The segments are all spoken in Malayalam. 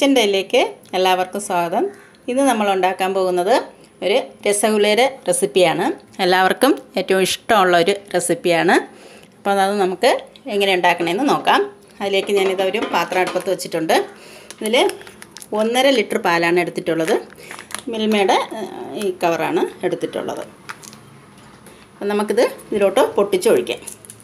കിച്ചൻ ഡേയിലേക്ക് എല്ലാവർക്കും സ്വാഗതം ഇന്ന് നമ്മൾ ഉണ്ടാക്കാൻ പോകുന്നത് ഒരു രസഗുളയുടെ റെസിപ്പിയാണ് എല്ലാവർക്കും ഏറ്റവും ഇഷ്ടമുള്ള ഒരു റെസിപ്പിയാണ് അപ്പോൾ അത് നമുക്ക് എങ്ങനെ ഉണ്ടാക്കണമെന്ന് നോക്കാം അതിലേക്ക് ഞാനിത് ഒരു പാത്രം അടുപ്പത്ത് വെച്ചിട്ടുണ്ട് ഇതിൽ ഒന്നര ലിറ്റർ പാലാണ് എടുത്തിട്ടുള്ളത് മിൽമയുടെ ഏഹ്, ഈ കവറാണ് എടുത്തിട്ടുള്ളത് അപ്പം നമുക്കിത് ഇതിലോട്ട് പൊട്ടിച്ചൊഴിക്കാം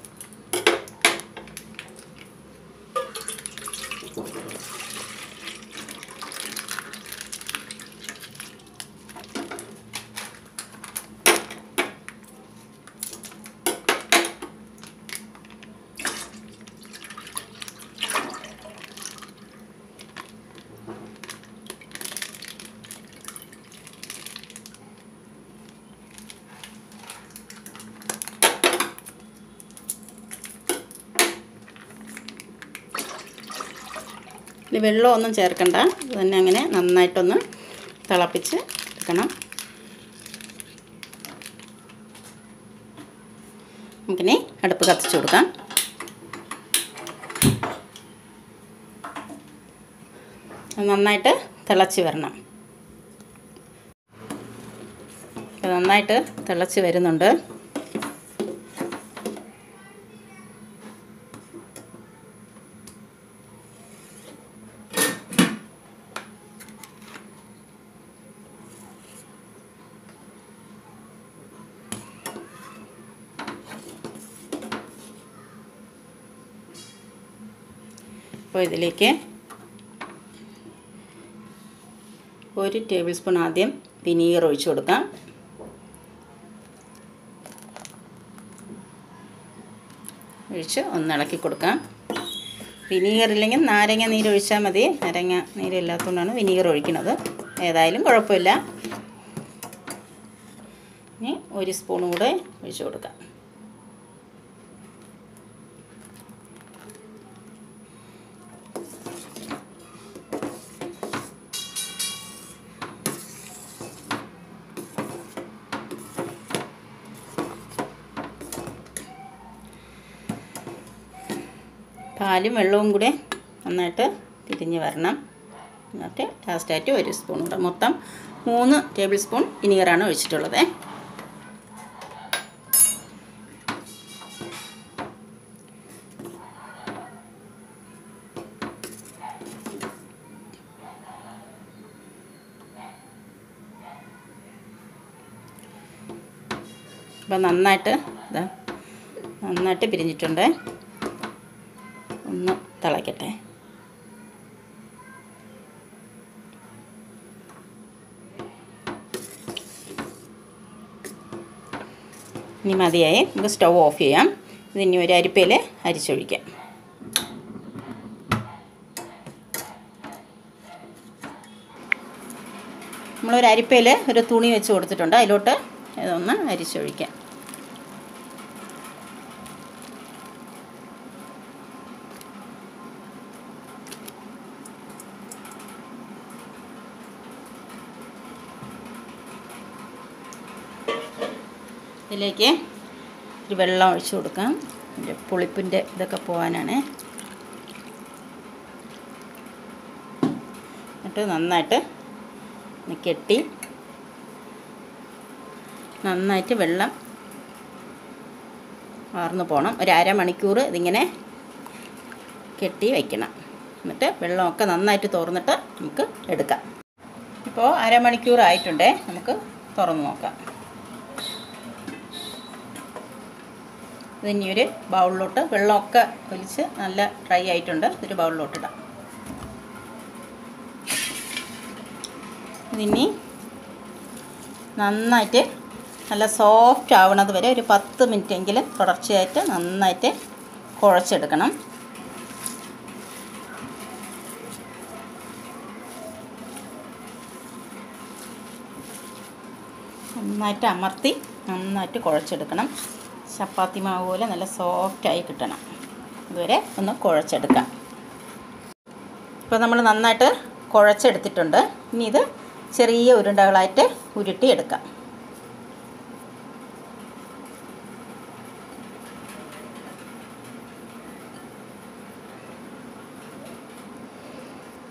ഇനി വെള്ളമൊന്നും ചേർക്കണ്ട ഇത് തന്നെ അങ്ങനെ നന്നായിട്ടൊന്ന് തിളപ്പിച്ച് എടുക്കണം നമുക്കിനി അടുപ്പ് കത്തിച്ച് കൊടുക്കാം അത് നന്നായിട്ട് തിളച്ച് വരണം ഇത് നന്നായിട്ട് തിളച്ച് വരുന്നുണ്ട് അപ്പോൾ ഇതിലേക്ക് ഒരു ടേബിൾ സ്പൂൺ ആദ്യം വിനീഗർ ഒഴിച്ചു കൊടുക്കാം ഒഴിച്ച് ഒന്ന് ഇളക്കി കൊടുക്കാം വിനീഗർ ഇല്ലെങ്കിൽ നാരങ്ങ നീര് ഒഴിച്ചാൽ മതി നാരങ്ങ നീരില്ലാത്തതുകൊണ്ടാണ് വിനീഗർ ഒഴിക്കുന്നത് ഏതായാലും കുഴപ്പമില്ല ഇനി ഒരു സ്പൂൺ കൂടെ ഒഴിച്ചു കൊടുക്കാം പാലും വെള്ളവും കൂടെ നന്നായിട്ട് തിരിഞ്ഞ് വരണം എന്നിട്ട് ലാസ്റ്റായിട്ട് ഒരു സ്പൂൺ കൂടെ മൊത്തം മൂന്ന് ടേബിൾ സ്പൂൺ വിനീഗറാണ് ഒഴിച്ചിട്ടുള്ളത് അപ്പം നന്നായിട്ട് ഇതാ നന്നായിട്ട് പിരിഞ്ഞിട്ടുണ്ട് ഒന്ന് തിളയ്ക്കട്ടെ ഇനി മതിയായി നമുക്ക് സ്റ്റൗ ഓഫ് ചെയ്യാം ഇതിനി ഒരു അരിപ്പയിൽ അരിച്ചൊഴിക്കാം നമ്മളൊരു അരിപ്പയിൽ ഒരു തുണി വെച്ച് കൊടുത്തിട്ടുണ്ട് അതിലോട്ട് ഇതൊന്ന് അരിച്ചൊഴിക്കാം ഇതിലേക്ക് ഒരു വെള്ളം ഒഴിച്ചു കൊടുക്കാം ഇതിൻ്റെ പുളിപ്പിൻ്റെ ഇതൊക്കെ പോകാനാണ് എന്നിട്ട് നന്നായിട്ട് ഒന്ന് കെട്ടി നന്നായിട്ട് വെള്ളം വാർന്നു പോകണം ഒരു അരമണിക്കൂർ ഇതിങ്ങനെ കെട്ടി വയ്ക്കണം എന്നിട്ട് വെള്ളമൊക്കെ നന്നായിട്ട് തുറന്നിട്ട് നമുക്ക് എടുക്കാം ഇപ്പോൾ അരമണിക്കൂർ ആയിട്ടുണ്ടേ നമുക്ക് തുറന്ന് നോക്കാം ഇതിനി ഒരു ബൗളിലോട്ട് വെള്ളമൊക്കെ ഒലിച്ച് നല്ല ഡ്രൈ ആയിട്ടുണ്ട് ഇതൊരു ബൗളിലോട്ട് ഇടാം ഇതിനി നന്നായിട്ട് നല്ല സോഫ്റ്റ് ആവണത് വരെ ഒരു പത്ത് മിനിറ്റ് എങ്കിലും തുടർച്ചയായിട്ട് നന്നായിട്ട് കുഴച്ചെടുക്കണം നന്നായിട്ട് അമർത്തി നന്നായിട്ട് കുഴച്ചെടുക്കണം ചപ്പാത്തി മാവ് പോലെ നല്ല സോഫ്റ്റായി കിട്ടണം ഇതുവരെ ഒന്ന് കുഴച്ചെടുക്കാം ഇപ്പോൾ നമ്മൾ നന്നായിട്ട് കുഴച്ചെടുത്തിട്ടുണ്ട് ഇനി ഇത് ചെറിയ ഉരുണ്ടകളായിട്ട് ഉരുട്ടിയെടുക്കാം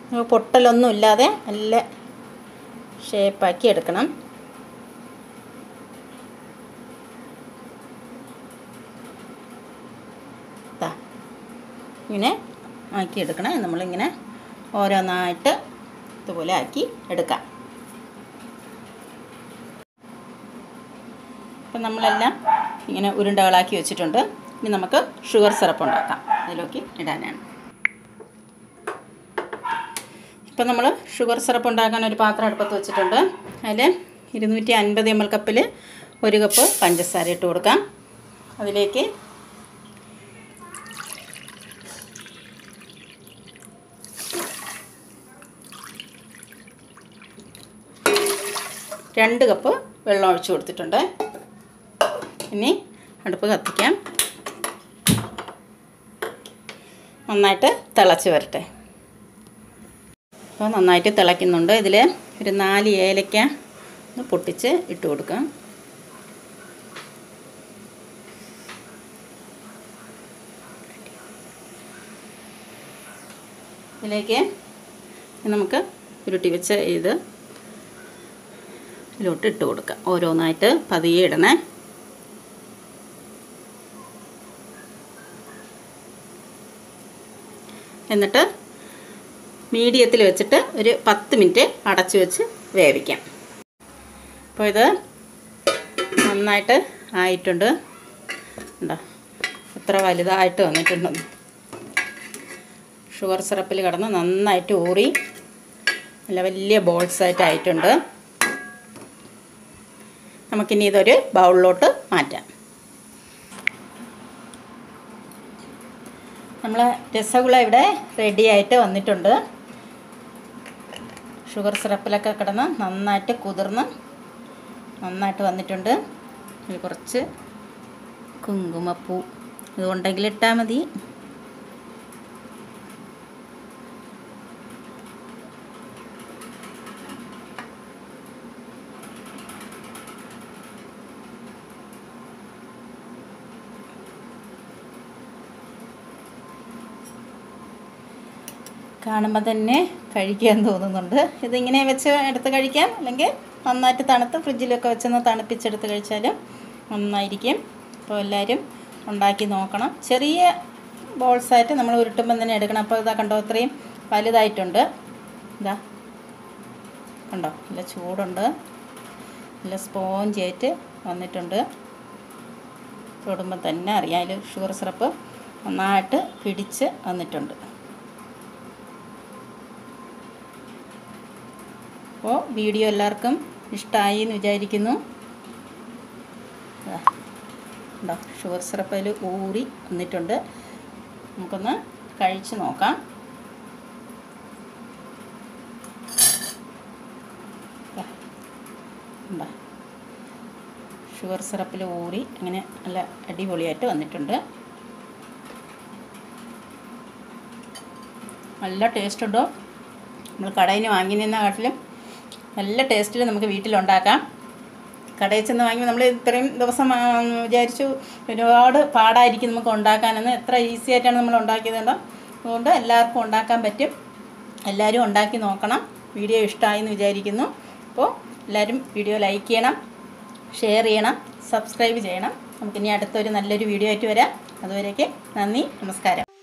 പൊട്ടലൊന്നും ഇല്ലാതെ നല്ല ഷേപ്പാക്കി എടുക്കണം ദാ ഇങ്ങനെ ആക്കി എടുക്കണം നമ്മളിങ്ങനെ ഓരോന്നായിട്ട് ഇതുപോലെ ആക്കി എടുക്കാം അപ്പം നമ്മളെല്ലാം ഇങ്ങനെ ഉരുണ്ടകളാക്കി വെച്ചിട്ടുണ്ട് ഇനി നമുക്ക് ഷുഗർ സിറപ്പ് ഉണ്ടാക്കാം അതിലേക്ക് ഇടാനാണ് ഇപ്പം നമ്മൾ ഷുഗർ സിറപ്പ് ഉണ്ടാക്കാൻ ഒരു പാത്രം അടുപ്പത്ത് വെച്ചിട്ടുണ്ട് അതിൽ ഇരുന്നൂറ്റി അൻപത് എം എൽ കപ്പിൽ ഒരു കപ്പ് പഞ്ചസാര ഇട്ട് കൊടുക്കാം അതിലേക്ക് രണ്ട് കപ്പ് വെള്ളം ഒഴിച്ച് കൊടുത്തിട്ടുണ്ട് ഇനി അടുപ്പ് കത്തിക്കാം നന്നായിട്ട് തിളച്ച് വരട്ടെ അപ്പോൾ നന്നായിട്ട് തിളയ്ക്കുന്നുണ്ട് ഇതിൽ ഒരു നാല് ഏലക്ക ഒന്ന് പൊട്ടിച്ച് ഇട്ട് കൊടുക്കാം ഇതിലേക്ക് നമുക്ക് ഉരുട്ടി വെച്ച ഇത് ഇതിലോട്ട് ഇട്ട് കൊടുക്കാം ഓരോന്നായിട്ട് പതിയെ ഇടണേ എന്നിട്ട് മീഡിയത്തിൽ വെച്ചിട്ട് ഒരു പത്ത് മിനിറ്റ് അടച്ചു വെച്ച് വേവിക്കാം അപ്പോൾ ഇത് നന്നായിട്ട് ആയിട്ടുണ്ട് ഉണ്ടോ എത്ര വലുതായിട്ട് വന്നിട്ടുണ്ടെന്ന് ഷുഗർ സിറപ്പിൽ കിടന്ന് നന്നായിട്ട് ഊറി നല്ല വലിയ ബോൾസായിട്ട് ആയിട്ടുണ്ട് നമുക്കിനി ഇതൊരു ബൗളിലോട്ട് മാറ്റാം നമ്മൾ രസഗുള ഇവിടെ റെഡി ആയിട്ട് വന്നിട്ടുണ്ട് ഷുഗർ സിറപ്പിലൊക്കെ കിടന്ന് നന്നായിട്ട് കുതിർന്ന് നന്നായിട്ട് വന്നിട്ടുണ്ട് ഇതിൽ കുറച്ച് കുങ്കുമപ്പൂ ഇതുണ്ടെങ്കിൽ ഇട്ടാൽ മതി കാണുമ്പോൾ തന്നെ കഴിക്കാൻ തോന്നുന്നുണ്ട് ഇതിങ്ങനെ വെച്ച് എടുത്ത് കഴിക്കാം അല്ലെങ്കിൽ നന്നായിട്ട് തണുത്ത് ഫ്രിഡ്ജിലൊക്കെ വെച്ചൊന്ന് തണുപ്പിച്ചെടുത്ത് കഴിച്ചാലും നന്നായിരിക്കും അപ്പോൾ എല്ലാവരും ഉണ്ടാക്കി നോക്കണം ചെറിയ ബോൾസായിട്ട് നമ്മൾ ഉരുട്ടുമ്പം തന്നെ എടുക്കണം അപ്പോൾ ഇതാ കണ്ടോ അത്രയും വലുതായിട്ടുണ്ട് ഇതാ കണ്ടോ നല്ല ചൂടുണ്ട് നല്ല സ്പോഞ്ച് ആയിട്ട് വന്നിട്ടുണ്ട് തൊടുമ്പോൾ തന്നെ അറിയാം അതിൽ ഷുഗർ സിറപ്പ് നന്നായിട്ട് പിടിച്ച് വന്നിട്ടുണ്ട് അപ്പോൾ വീഡിയോ എല്ലാവർക്കും ഇഷ്ടമായി എന്ന് വിചാരിക്കുന്നു ദാ, ഉണ്ടോ ഷുഗർ സിറപ്പ് അതിൽ ഊറി വന്നിട്ടുണ്ട് നമുക്കൊന്ന് കഴിച്ച് നോക്കാം ദാ, ഉണ്ടോ ഷുഗർ സിറപ്പിൽ ഊറി അങ്ങനെ നല്ല അടിപൊളിയായിട്ട് വന്നിട്ടുണ്ട് നല്ല ടേസ്റ്റ് ഉണ്ടോ നമ്മൾ കടയിൽ നിന്ന് വാങ്ങി നിന്ന കാട്ടിലും നല്ല ടേസ്റ്റിൽ നമുക്ക് വീട്ടിലുണ്ടാക്കാം കടയിൽ ചെന്ന് വാങ്ങി നമ്മൾ ഇത്രയും ദിവസം ആ, വിചാരിച്ചു ഒരുപാട് പാടായിരിക്കും നമുക്ക് ഉണ്ടാക്കാനെന്ന് എത്ര ഈസി ആയിട്ടാണ് നമ്മൾ ഉണ്ടാക്കിയത് കണ്ടോ അതുകൊണ്ട് എല്ലാവർക്കും ഉണ്ടാക്കാൻ പറ്റും എല്ലാവരും ഉണ്ടാക്കി നോക്കണം വീഡിയോ ഇഷ്ടമായി എന്ന് വിചാരിക്കുന്നു അപ്പോൾ എല്ലാവരും വീഡിയോ ലൈക്ക് ചെയ്യണം ഷെയർ ചെയ്യണം സബ്സ്ക്രൈബ് ചെയ്യണം നമുക്കിനി അടുത്തൊരു നല്ലൊരു വീഡിയോ ആയിട്ട് വരാം അതുവരേക്ക് നന്ദി നമസ്കാരം